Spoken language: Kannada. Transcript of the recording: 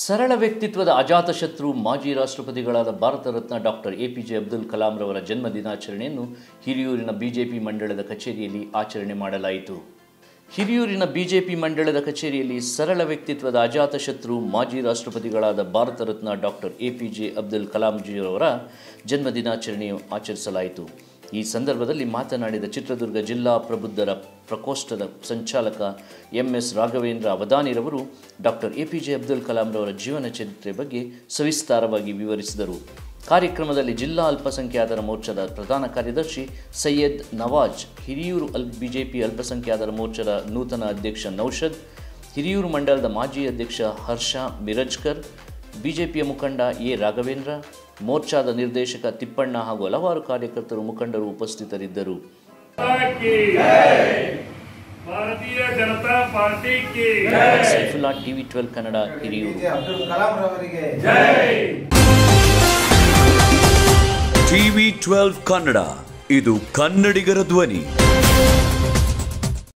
ಸರಳ ವ್ಯಕ್ತಿತ್ವದ ಅಜಾತಶತ್ರು ಮಾಜಿ ರಾಷ್ಟ್ರಪತಿಗಳಾದ Bharat Ratna doctor A P J Abdul Kalam ರವರ ಜನ್ಮ ದಿನಾಚರಣೆಯನ್ನು ಹಿರಿಯೂರಿನ ಬಿಜೆಪಿ ಮಂಡಳದ ಕಚೇರಿಯಲ್ಲಿ ಆಚರಣೆ ಮಾಡಲಾಯಿತು ಹಿರಿಯೂರಿನ ಬಿಜೆಪಿ ಮಂಡಳದ ಕಚೇರಿಯಲ್ಲಿ ಸರಳ ವ್ಯಕ್ತಿತ್ವದ ಅಜಾತಶತ್ರು ಮಾಜಿ ರಾಷ್ಟ್ರಪತಿಗಳಾದ Bharat Ratna doctor A P J Abdul ಕಲಾಂಜಿಯವರ ಜನ್ಮ ದಿನಾಚರಣೆಯು ಆಚರಿಸಲಾಯಿತು ಈ ಸಂದರ್ಭದಲ್ಲಿ ಮಾತನಾಡಿದ ಚಿತ್ರದುರ್ಗ ಜಿಲ್ಲಾ ಪ್ರಬುದ್ಧರ ಪ್ರಕೋಷ್ಠದ ಸಂಚಾಲಕ ಎಂ ಎಸ್ ರಾಘವೇಂದ್ರ ಅವಧಾನಿರವರು doctor A P J Abdul ಕಲಾಂರವರ ಜೀವನ ಚರಿತ್ರೆ ಬಗ್ಗೆ ಸವಿಸ್ತಾರವಾಗಿ ವಿವರಿಸಿದರು ಕಾರ್ಯಕ್ರಮದಲ್ಲಿ ಜಿಲ್ಲಾ ಅಲ್ಪಸಂಖ್ಯಾತರ ಮೋರ್ಚಾದ ಪ್ರಧಾನ ಕಾರ್ಯದರ್ಶಿ ಸೈಯದ್ ನವಾಜ್ ಹಿರಿಯೂರು ಅಲ್ ಬಿಜೆಪಿ ಅಲ್ಪಸಂಖ್ಯಾತರ ಮೋರ್ಚಾದ ನೂತನ ಅಧ್ಯಕ್ಷ ನೌಷದ್ ಹಿರಿಯೂರು ಮಂಡಲದ ಮಾಜಿ ಅಧ್ಯಕ್ಷ ಹರ್ಷ ಮಿರಜ್ಕರ್ ಬಿಜೆಪಿಯ ಮುಖಂಡ ಎ ರಾಘವೇಂದ್ರ ಮೋರ್ಚಾದ ನಿರ್ದೇಶಕ ತಿಪ್ಪಣ್ಣ ಹಾಗೂ ಹಲವಾರು ಕಾರ್ಯಕರ್ತರು ಮುಖಂಡರು ಉಪಸ್ಥಿತರಿದ್ದರು की भारतीय जनता पार्टी की Saifulla TV twelve Kannada Hiriyur J Abdul Kalam ರವರಿಗೆ ಟಿವಿ ಟ್ವೆಲ್ವ್ ಕನ್ನಡ ಇದು ಕನ್ನಡಿಗರ ಧ್ವನಿ